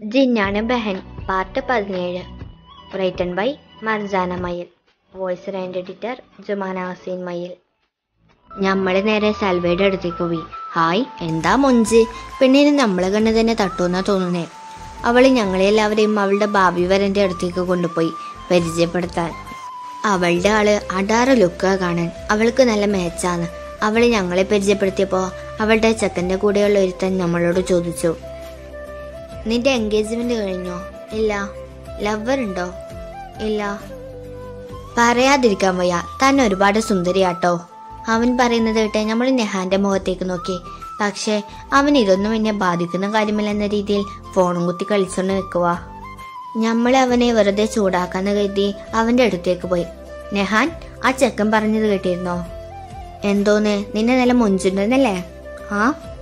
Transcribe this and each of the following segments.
ജിന്നാണ് ബഹൻ പാർട്ട് പതിനേഴ് written by Marjana Mayil voice and editor Jumana Haseen Mayil ഞമ്മള് നേരെ സൽവയുടെ അടുത്തേക്ക് പോയി ഹായ് എന്താ മൊഞ്ച് പെണ്ണിന് നമ്മളെ കണ്ണ് തന്നെ തട്ടുമെന്നാ തോന്നുന്നേ അവള് ഞങ്ങളെല്ലാവരെയും അവളുടെ ഭാവി വരൻ്റെ അടുത്തേക്ക് കൊണ്ടുപോയി പരിചയപ്പെടുത്താൻ അവളുടെ ആള് അടാറ് ലുക്കാ കാണാൻ അവൾക്ക് നല്ല മേച്ചാണ് അവള് ഞങ്ങളെ പരിചയപ്പെടുത്തിയപ്പോൾ അവളുടെ ചെക്കൻ്റെ കൂടെയുള്ള ഒരുത്തൻ നമ്മളോട് ചോദിച്ചു നിന്റെ എൻഗേജ്മെന്റ് കഴിഞ്ഞോ ഇല്ല ലവർ ഉണ്ടോ ഇല്ല പറയാതിരിക്കാൻ വയ്യ താൻ ഒരുപാട് സുന്ദരിയാട്ടോ അവൻ പറയുന്നത് കേട്ട് നമ്മൾ നെഹാന്റെ മുഖത്തേക്ക് നോക്കി പക്ഷേ അവൻ ഇതൊന്നും എന്നെ ബാധിക്കുന്ന കാര്യമില്ലെന്ന രീതിയിൽ ഫോണും കുത്തി കളിച്ചോണ്ട് നിൽക്കുക നമ്മൾ അവനെ വെറുതെ ചൂടാക്കാന്ന് കരുതി അവന്റെ അടുത്തേക്ക് പോയി നെഹാൻ ആ ചെക്കൻ പറഞ്ഞത് കേട്ടിരുന്നോ എന്തോന്ന് നിന്നെ നല്ല മുഞ്ചുണ്ടെന്നല്ലേ ആ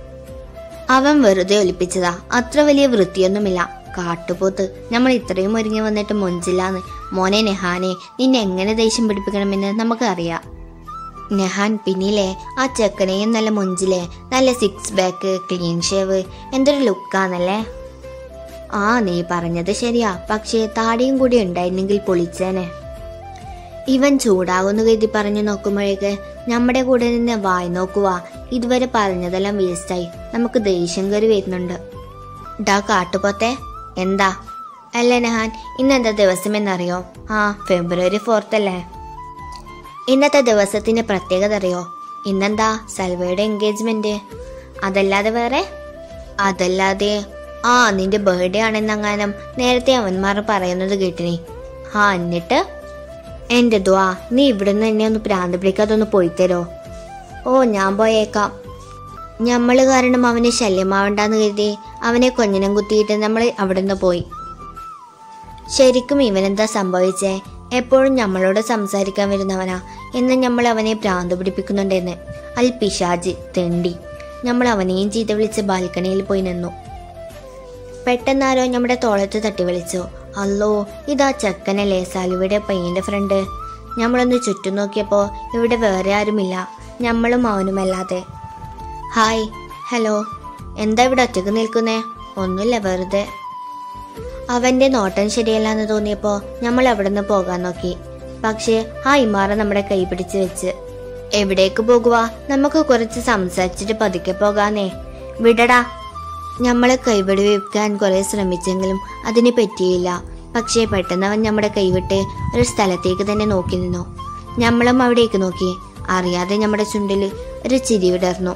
അവൻ വെറുതെ ഒലിപ്പിച്ചതാ അത്ര വലിയ വൃത്തിയൊന്നുമില്ല കാട്ടുപോത്ത് നമ്മൾ ഇത്രയും ഒരുങ്ങി വന്നിട്ട് മൊഞ്ചില്ലാന്ന് മോനെ നെഹാനെ നിന്നെ എങ്ങനെ ദേഷ്യം പിടിപ്പിക്കണമെന്ന് നമുക്കറിയാം നെഹാൻ പിന്നിലെ ആ ചെക്കനെയും നല്ല മൊഞ്ചിലെ നല്ല സിക്സ് ബാക്ക് ക്ലീൻ ഷേവ് എന്തൊരു ലുക്കാന്നല്ലേ ആ നീ പറഞ്ഞത് ശരിയാ പക്ഷേ താടിയും കൂടി ഉണ്ടായിരുന്നെങ്കിൽ പൊളിച്ചേനെ ഇവൻ ചൂടാകുന്നു കരുതി പറഞ്ഞു നോക്കുമ്പോഴേക്ക് നമ്മുടെ കൂടെ നിന്ന് വായി നോക്കുക ഇതുവരെ പറഞ്ഞതെല്ലാം വേസ്റ്റായി നമുക്ക് ദേഷ്യം കയറി വരുന്നുണ്ട് ഡാ കാട്ടുപോത്തെ എന്താ അല്ല നഹാൻ ഇന്നെന്താ ദിവസം എന്നറിയോ ആ ഫെബ്രുവരി ഫോർത്ത് അല്ലേ ഇന്നത്തെ ദിവസത്തിന്റെ പ്രത്യേകത അറിയോ ഇന്നെന്താ സൽവയുടെ എൻഗേജ്മെന്റ് അതല്ലാതെ വേറെ അതല്ലാതെ ആ നിന്റെ ബർത്ത്ഡേ ആണെന്നങ്ങാനും നേരത്തെ അവന്മാർ പറയുന്നത് കേട്ടിനി ആ എന്നിട്ട് എന്റെ ദ്വാ നീ ഇവിടുന്ന് എന്നെ ഒന്ന് പ്രാന്ത് പിടിക്കാതെ ഒന്ന് പോയി തരോ ഓ ഞാൻ പോയേക്കാം ഞമ്മള് കാരണം അവന് ശല്യമാവണ്ടെന്ന് കരുതി അവനെ കൊഞ്ഞനം കുത്തിയിട്ട് നമ്മൾ അവിടുന്ന് പോയി ശരിക്കും ഇവനെന്താ സംഭവിച്ചേ എപ്പോഴും നമ്മളോട് സംസാരിക്കാൻ വരുന്നവനാ എന്ന് നമ്മൾ അവനെ ഭ്രാന്ത് പിടിപ്പിക്കുന്നുണ്ടെന്ന് അൽ പിശാജ് തെണ്ടി നമ്മൾ അവനെയും ചീത്ത വിളിച്ച് ബാൽക്കണിയിൽ പോയി നിന്നു പെട്ടെന്നാരോ നമ്മുടെ തോളത്ത് തട്ടി വിളിച്ചു അല്ലോ ഇതാ ചെക്കനല്ലേ സലുവിടെ പയ്യന്റെ ഫ്രണ്ട് നമ്മളൊന്ന് ചുറ്റും നോക്കിയപ്പോ ഇവിടെ വേറെ ആരുമില്ല നമ്മളും അവനുമല്ലാതെ ഹായ് ഹലോ എന്താ ഇവിടെ ഒറ്റക്ക് നിൽക്കുന്നേ ഒന്നുമില്ല വെറുതെ അവന്റെ നോട്ടം ശരിയല്ലാന്ന് തോന്നിയപ്പോ നമ്മൾ അവിടെ നിന്ന് പോകാൻ നോക്കി പക്ഷേ ആ ഇമാറ നമ്മുടെ കൈ പിടിച്ച് വെച്ച് എവിടേക്ക് പോകുക നമുക്ക് കുറച്ച് സംസാരിച്ചിട്ട് പതുക്കെ പോകാന്നേ വിടടാ നമ്മളെ കൈപിടി വെക്കാൻ കുറെ ശ്രമിച്ചെങ്കിലും അതിന് പറ്റിയില്ല പക്ഷേ പെട്ടെന്ന് അവൻ നമ്മുടെ കൈവിട്ട് ഒരു സ്ഥലത്തേക്ക് തന്നെ നോക്കി നിന്നു നമ്മളും അവിടേക്ക് നോക്കി അറിയാതെ നമ്മുടെ ചുണ്ടിൽ ഒരു ചിരി വിടർന്നു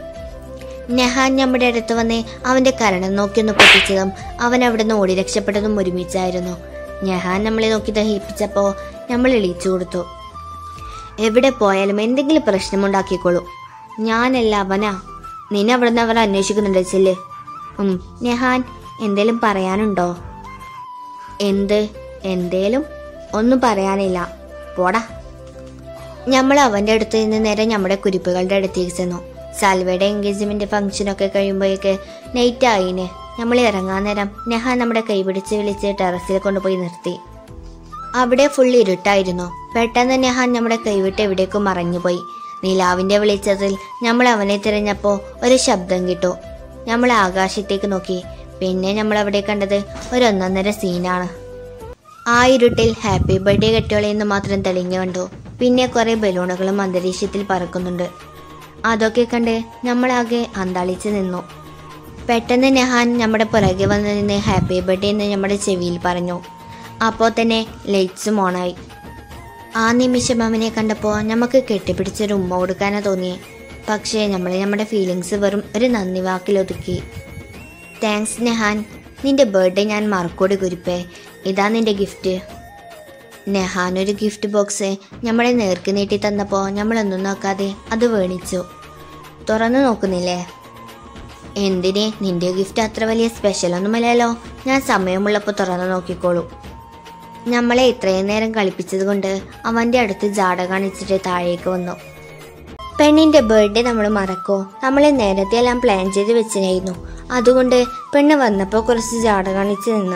നെഹാൻ നമ്മുടെ അടുത്ത് വന്ന് അവന്റെ കരണം നോക്കി ഒന്ന് പൊട്ടിച്ചതും അവൻ അവിടെ നിന്ന് ഓടി രക്ഷപ്പെട്ടതും ഒരുമിച്ചായിരുന്നു നെഹാൻ നമ്മളെ നോക്കി ദഹിപ്പിച്ചപ്പോ നമ്മൾ എളിച്ചു കൊടുത്തു എവിടെ പോയാലും എന്തെങ്കിലും പ്രശ്നമുണ്ടാക്കിക്കോളൂ ഞാനല്ല അവനാ നിന്നെ അവിടെ നിന്ന് അവർ അന്വേഷിക്കുന്നുണ്ട് ചെല്ല് ഉം നെഹാൻ എന്തേലും പറയാനുണ്ടോ എന്ത് എന്തേലും ഒന്നും പറയാനില്ല പോടാ നമ്മൾ അവന്റെ അടുത്ത് നിന്ന് നേരെ നമ്മുടെ കുരിപ്പുകളുടെ അടുത്തേക്ക് ചെന്നു സാൽവയുടെ എൻഗേജ്മെന്റ് ഫംഗ്ഷനൊക്കെ കഴിയുമ്പോഴേക്ക് നൈറ്റ് ആയിന് നമ്മൾ ഇറങ്ങാൻ നേരം നെഹാൻ നമ്മുടെ കൈപിടിച്ച് വിളിച്ച് ടെറസിൽ കൊണ്ടുപോയി നിർത്തി അവിടെ ഫുൾ ഇരുട്ടായിരുന്നു പെട്ടെന്ന് നെഹാൻ നമ്മുടെ കൈവിട്ട് എവിടേക്കും മറഞ്ഞുപോയി നിലാവിന്റെ വെളിച്ചത്തിൽ നമ്മൾ അവനെ തിരഞ്ഞപ്പോൾ ഒരു ശബ്ദം കിട്ടു നമ്മൾ ആകാശത്തേക്ക് നോക്കി പിന്നെ നമ്മൾ അവിടെ കണ്ടത് ഒരു ഒന്നൊന്നര സീനാണ് ആ ഇരുട്ടിൽ ഹാപ്പി ബർത്ത്ഡേ കെട്ടുകളെന്ന് മാത്രം തെളിഞ്ഞു കണ്ടു പിന്നെ കുറെ ബലൂണുകളും അന്തരീക്ഷത്തിൽ പറക്കുന്നുണ്ട് അതൊക്കെ കണ്ട് നമ്മളാകെ അന്താളിച്ച് നിന്നു പെട്ടെന്ന് നെഹാൻ നമ്മുടെ പുറകെ വന്ന് നിന്ന് ഹാപ്പി ബർത്ത്ഡേ എന്ന് നമ്മുടെ ചെവിയിൽ പറഞ്ഞു അപ്പോൾ തന്നെ ലൈറ്റ്സും ഓണായി ആ നിമിഷം അവനെ കണ്ടപ്പോൾ നമുക്ക് കെട്ടിപ്പിടിച്ചൊരു ഉമ്മ കൊടുക്കാനാ തോന്നിയേ പക്ഷേ നമ്മൾ നമ്മുടെ ഫീലിങ്സ് വെറും ഒരു നന്ദി വാക്കിൽ ഒതുക്കി താങ്ക്സ് നെഹാൻ നിന്റെ ബർത്ത്ഡേ ഞാൻ മറക്കോടി കുരിപ്പേ ഇതാ നിന്റെ ഗിഫ്റ്റ് നെഹാൻ ഒരു ഗിഫ്റ്റ് ബോക്സ് നമ്മളെ നേർക്ക് നീട്ടി തന്നപ്പോൾ നമ്മളൊന്നും നോക്കാതെ അത് വേണിച്ചു തുറന്നു നോക്കുന്നില്ലേ എന്തിന് നിന്റെ ഗിഫ്റ്റ് അത്ര വലിയ സ്പെഷ്യൽ ഒന്നുമല്ലല്ലോ ഞാൻ സമയമുള്ളപ്പോൾ തുറന്നു നോക്കിക്കോളൂ നമ്മളെ ഇത്രയും നേരം കളിപ്പിച്ചത് കൊണ്ട് അവന്റെ അടുത്ത് ജാട കാണിച്ചിട്ട് താഴേക്ക് വന്നു പെണ്ണിന്റെ ബർത്ത്ഡേ നമ്മൾ മറക്കോ നമ്മൾ നേരത്തെ എല്ലാം പ്ലാൻ ചെയ്ത് വെച്ചിരുന്നു അതുകൊണ്ട് പെണ്ണ് വന്നപ്പോൾ കുറച്ച് ജാട കാണിച്ച് നിന്ന്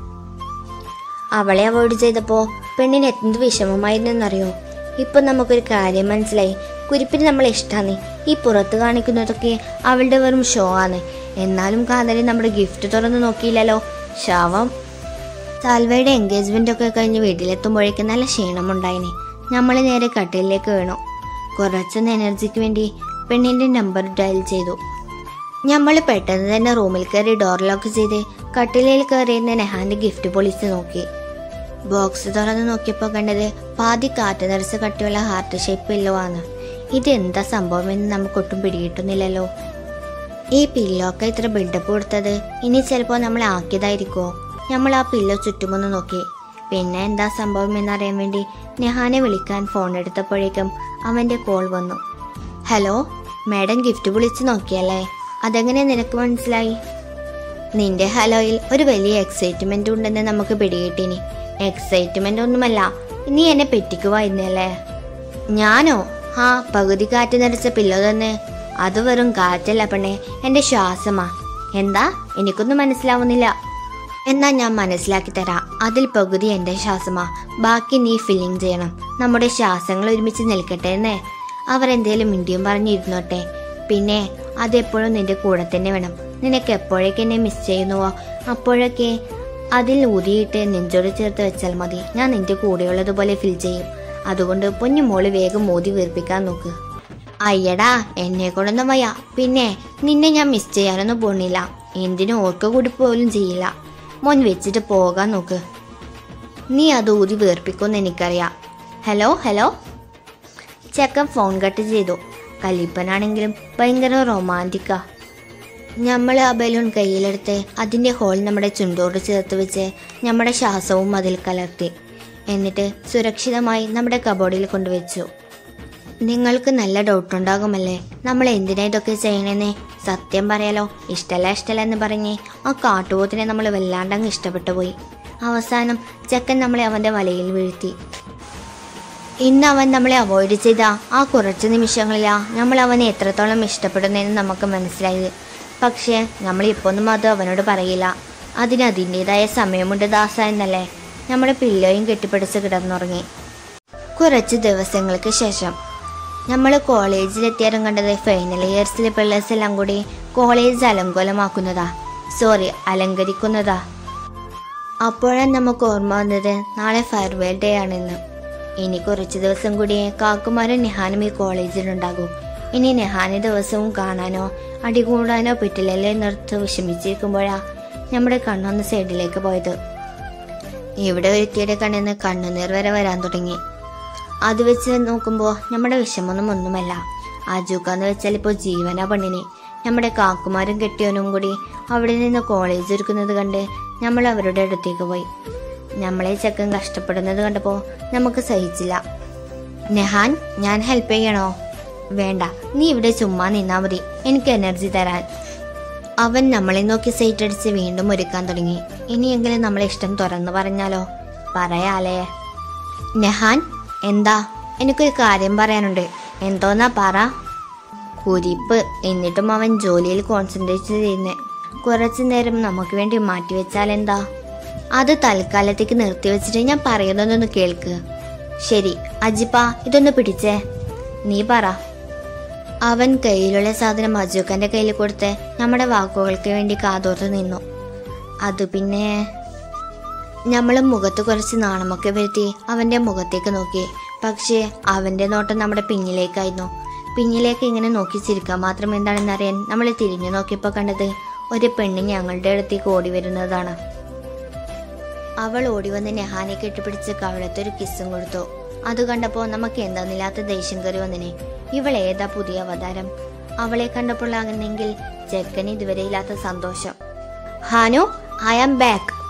അവളെ അവോയ്ഡ് ചെയ്തപ്പോൾ പെണ്ണിന് എന്ത് വിഷമമായിരുന്നെന്നറിയോ ഇപ്പൊ നമുക്കൊരു കാര്യം മനസ്സിലായി കുരിപ്പിന് നമ്മളെ ഇഷ്ടാന്ന് ഈ പുറത്ത് കാണിക്കുന്നതൊക്കെ അവളുടെ വെറും ഷോ ആണ് എന്നാലും കാതലി നമ്മുടെ ഗിഫ്റ്റ് തുറന്നു നോക്കിയില്ലല്ലോ ശവം സാൽവയുടെ എൻഗേജ്മെന്റ് ഒക്കെ കഴിഞ്ഞ് വീട്ടിലെത്തുമ്പോഴേക്കും നല്ല ക്ഷീണമുണ്ടായിനി നമ്മൾ നേരെ കട്ടിലേക്ക് വീണു കുറച്ചൊന്ന് എനർജിക്ക് വേണ്ടി പെണ്ണിന്റെ നമ്പർ ഡയൽ ചെയ്തു നമ്മൾ പെട്ടെന്ന് തന്നെ റൂമിൽ കയറി ഡോർ ലോക്ക് ചെയ്ത് കട്ടിലയിൽ കയറിയിരുന്ന നെഹാന്റെ ഗിഫ്റ്റ് പൊളിച്ച് നോക്കി ബോക്സ് തുറന്ന് നോക്കിയപ്പോൾ കണ്ടത് പാതി കാറ്റ് നിറച്ച് കട്ടിയുള്ള ഹാർട്ട് ഷേപ്പ് പില്ലോ ആണ് ഇത് എന്താ സംഭവം എന്ന് നമുക്കൊട്ടും പിടികിട്ടുന്നില്ലല്ലോ ഈ പില്ലോക്കെ ഇത്ര ബിൽഡപ്പ് കൊടുത്തത് ഇനി ചിലപ്പോൾ നമ്മൾ ആക്കിയതായിരിക്കുമോ നമ്മൾ ആ പില്ലോ ചുറ്റുമൊന്ന് നോക്കി പിന്നെ എന്താ സംഭവം എന്നറിയാൻ വേണ്ടി നെഹാനെ വിളിക്കാൻ ഫോൺ എടുത്തപ്പോഴേക്കും അവന്റെ കോൾ വന്നു ഹലോ മാഡം ഗിഫ്റ്റ് വിളിച്ച് നോക്കിയല്ലേ അതെങ്ങനെ നിനക്ക് മനസ്സിലായി നിന്റെ ഹലോയിൽ ഒരു വലിയ എക്സൈറ്റ്മെന്റ് ഉണ്ടെന്ന് നമുക്ക് പിടികിട്ടിനി എക്സൈറ്റ്മെന്റ് ഒന്നുമല്ല നീ എന്നെ പെറ്റിക്കുവായിരുന്നല്ലേ ഞാനോ ആ പകുതി കാറ്റ് നിറച്ച പില്ലോ തന്നെ അത് വെറും കാറ്റല്ല പെണ്ണെ എന്റെ ശ്വാസമാ എന്താ എനിക്കൊന്നും മനസ്സിലാവുന്നില്ല എന്നാ ഞാൻ മനസ്സിലാക്കി തരാം അതിൽ പകുതി എന്റെ ശ്വാസമാ ബാക്കി നീ ഫില്ലിങ് ചെയ്യണം നമ്മുടെ ശ്വാസങ്ങൾ ഒരുമിച്ച് നിൽക്കട്ടെ എന്നേ അവർ എന്തേലും മിണ്ടിയും പറഞ്ഞിരുന്നോട്ടെ പിന്നെ അതെപ്പോഴും നിന്റെ കൂടെ തന്നെ വേണം നിനക്ക് എപ്പോഴേക്ക് എന്നെ മിസ് ചെയ്യുന്നുവോ അപ്പോഴൊക്കെ അതിൽ ഊതിയിട്ട് നെഞ്ചോട് ചേർത്ത് വെച്ചാൽ മതി ഞാൻ നിന്റെ കൂടെയുള്ളതുപോലെ ഫീൽ ചെയ്യും അതുകൊണ്ട് പൊന്നുമോള് വേഗം ഊതി വീർപ്പിക്കാൻ നോക്ക് അയ്യടാ എന്നെ കൊണ്ടൊന്നും വയ്യ പിന്നെ നിന്നെ ഞാൻ മിസ് ചെയ്യാനൊന്നും പോണില്ല എന്തിനും ഓർക്ക കൂടി പോലും ചെയ്യില്ല മോൻ വെച്ചിട്ട് പോകാൻ നോക്ക് നീ അത് ഊതി വീർപ്പിക്കുമെന്ന് എനിക്കറിയാം ഹലോ ഹലോ ചെക്കൻ ഫോൺ കട്ട് ചെയ്തു കലിപ്പനാണെങ്കിലും ഭയങ്കര റൊമാൻറ്റിക്കാ നമ്മൾ ആ ബലൂൺ കയ്യിലെടുത്ത് അതിൻ്റെ ഹോൾ നമ്മുടെ ചുണ്ടോട് ചേർത്ത് വെച്ച് നമ്മുടെ ശ്വാസവും അതിൽ കലർത്തി എന്നിട്ട് സുരക്ഷിതമായി നമ്മുടെ കബോർഡിൽ കൊണ്ടുവച്ചു നിങ്ങൾക്ക് നല്ല ഡൗട്ട് ഉണ്ടാകുമല്ലേ നമ്മൾ എന്തിനാ ഇതൊക്കെ ചെയ്യണമെന്ന് സത്യം പറയാലോ ഇഷ്ടല്ല ഇഷ്ടല്ല എന്ന് പറഞ്ഞ് ആ കാട്ടുപോത്തിനെ നമ്മൾ വല്ലാണ്ടങ്ങ് ഇഷ്ടപ്പെട്ടു പോയി അവസാനം ചെക്കൻ നമ്മളെ അവൻ്റെ വലയിൽ വീഴ്ത്തി ഇന്ന് അവൻ നമ്മളെ അവോയ്ഡ് ചെയ്ത ആ കുറച്ച് നിമിഷങ്ങളിലാ നമ്മൾ അവനെ എത്രത്തോളം ഇഷ്ടപ്പെടുന്നതെന്ന് നമുക്ക് മനസ്സിലായത് പക്ഷേ നമ്മൾ ഇപ്പൊന്നും അത് അവനോട് പറയില്ല അതിന് അതിൻ്റെതായ സമയമുണ്ട് ദാസ എന്നല്ലേ നമ്മുടെ പിള്ളയും കെട്ടിപ്പിടിച്ച് കിടന്നുറങ്ങി കുറച്ച് ദിവസങ്ങൾക്ക് ശേഷം നമ്മൾ കോളേജിലെത്തിയാലും കണ്ടത് ഫൈനൽ ഇയേഴ്സിലെ പിള്ളേഴ്സ് എല്ലാം കൂടി കോളേജ് അലങ്കോലമാക്കുന്നതാ സോറി അലങ്കരിക്കുന്നതാ അപ്പോഴാണ് നമുക്ക് ഓർമ്മ വന്നത് നാളെ ഫെയർവെൽ ഡേ ആണെന്ന് ഇനി കുറച്ച് ദിവസം കൂടി കാക്കുമാരും നെഹാനും ഈ കോളേജിലുണ്ടാകും ഇനി നെഹാനെ ദിവസവും കാണാനോ അടികൂടാനോ പറ്റില്ലല്ലേ എന്നോർത്ത് വിഷമിച്ചിരിക്കുമ്പോഴാ നമ്മുടെ കണ്ണൊന്ന് സൈഡിലേക്ക് പോയത് ഇവിടെ ഒരുത്തിയുടെ കണ്ണിന്ന് കണ്ണുനീർ വരെ വരാൻ തുടങ്ങി അത് വെച്ച് നോക്കുമ്പോൾ നമ്മുടെ വിഷമൊന്നും ഒന്നുമല്ല അജൂക്കാന്ന് വെച്ചാൽ ഇപ്പോൾ ജീവനാ പെണ്ണിനെ നമ്മുടെ കാക്കുമാരും കെട്ടിയവനും കൂടി അവിടെ നിന്ന് കോളേജ് ഒരുക്കുന്നത് കണ്ട് നമ്മൾ അവരുടെ അടുത്തേക്ക് പോയി നമ്മളെ ചെക്കൻ കഷ്ടപ്പെടുന്നത് കണ്ടപ്പോൾ നമുക്ക് സഹിച്ചില്ല നെഹാൻ ഞാൻ ഹെൽപ്പ് ചെയ്യണോ വേണ്ട നീ ഇവിടെ ചുമ്മാ നിന്നാ മതി എനിക്ക് എനർജി തരാൻ അവൻ നമ്മളെ നോക്കി സൈറ്റ് അടിച്ച് വീണ്ടും ഒരുക്കാൻ തുടങ്ങി ഇനിയെങ്കിലും നമ്മളെ ഇഷ്ടം തുറന്നു പറഞ്ഞാലോ പറയാലേ നെഹാൻ എന്താ എനിക്കൊരു കാര്യം പറയാനുണ്ട് എന്തോന്നാ പറ കുരിപ്പ് എന്നിട്ടും അവൻ ജോലിയിൽ കോൺസെൻട്രേറ്റ് ചെയ്യുന്നേ കുറച്ചു നേരം നമുക്ക് വേണ്ടി മാറ്റിവെച്ചാൽ എന്താ അത് തൽക്കാലത്തേക്ക് നിർത്തിവെച്ചിട്ട് ഞാൻ പറയുന്നതൊന്ന് കേൾക്ക് ശരി അജിപ്പ ഇതൊന്ന് പിടിച്ചേ നീ പറ അവൻ കയ്യിലുള്ള സാധനം അജുക്കന്റെ കയ്യിൽ കൊടുത്ത് നമ്മുടെ വാക്കുകൾക്ക് വേണ്ടി കാതോർത്ത് നിന്നു അത് പിന്നെ നമ്മൾ മുഖത്ത് കുറച്ച് നാണമൊക്കെ വരുത്തി അവന്റെ മുഖത്തേക്ക് നോക്കി പക്ഷേ അവന്റെ നോട്ടം നമ്മുടെ പിന്നിലേക്കായിരുന്നു പിന്നിലേക്ക് ഇങ്ങനെ നോക്കി ചിരിക്കാൻ മാത്രം എന്താണെന്ന് അറിയാൻ നമ്മൾ തിരിഞ്ഞു നോക്കിയപ്പോൾ കണ്ടത് ഒരു പെണ്ണ് ഞങ്ങളുടെ അടുത്തേക്ക് ഓടി വരുന്നതാണ് അവൾ ഓടി വന്ന് നെഹാനെ കെട്ടിപ്പിടിച്ച് കവളത്തൊരു കിസ്സും കൊടുത്തു അത് കണ്ടപ്പോൾ നമുക്ക് എന്താന്നില്ലാത്ത ദേഷ്യം കയറി വന്നിനെ ഇവൾ ഏതാ പുതിയ അവതാരം അവളെ കണ്ടപ്പോൾ ആകുന്നെങ്കിൽ ചെക്കന് ഇതുവരെ ഇല്ലാത്ത സന്തോഷം ഹാനു ഐ ആം ബാക്ക്